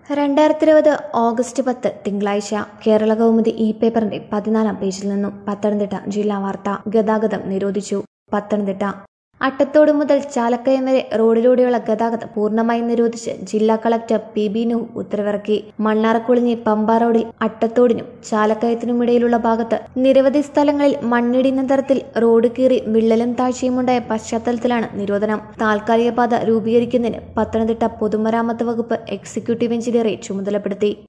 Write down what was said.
രണ്ടായിരത്തി ഇരുപത് ഓഗസ്റ്റ് പത്ത് തിങ്കളാഴ്ച കേരള കൗമുദി ഇ പേപ്പറിന്റെ പതിനാലാം പേജിൽ നിന്നും പത്തനംതിട്ട ജില്ലാ വാർത്ത ഗതാഗതം നിരോധിച്ചു പത്തനംതിട്ട അട്ടത്തോട് മുതൽ ചാലക്കയം വരെ റോഡിലൂടെയുള്ള ഗതാഗതം പൂർണ്ണമായും നിരോധിച്ച് ജില്ലാ കളക്ടർ പി ബി നൂഹ് ഉത്തരവിറക്കി മണ്ണാറക്കുളിഞ്ഞി പമ്പ റോഡിൽ അട്ടത്തോടിനും ചാലക്കയത്തിനുമിടയിലുള്ള ഭാഗത്ത് നിരവധി സ്ഥലങ്ങളിൽ മണ്ണിടിയുന്ന തരത്തിൽ റോഡ് കീറി വിള്ളലും താഴ്ചയുമുണ്ടായ പശ്ചാത്തലത്തിലാണ് നിരോധനം താൽക്കാലിക പാത രൂപീകരിക്കുന്നതിന് പത്തനംതിട്ട പൊതുമരാമത്ത് വകുപ്പ് എക്സിക്യൂട്ടീവ് എഞ്ചിനീയറെ ചുമതലപ്പെടുത്തി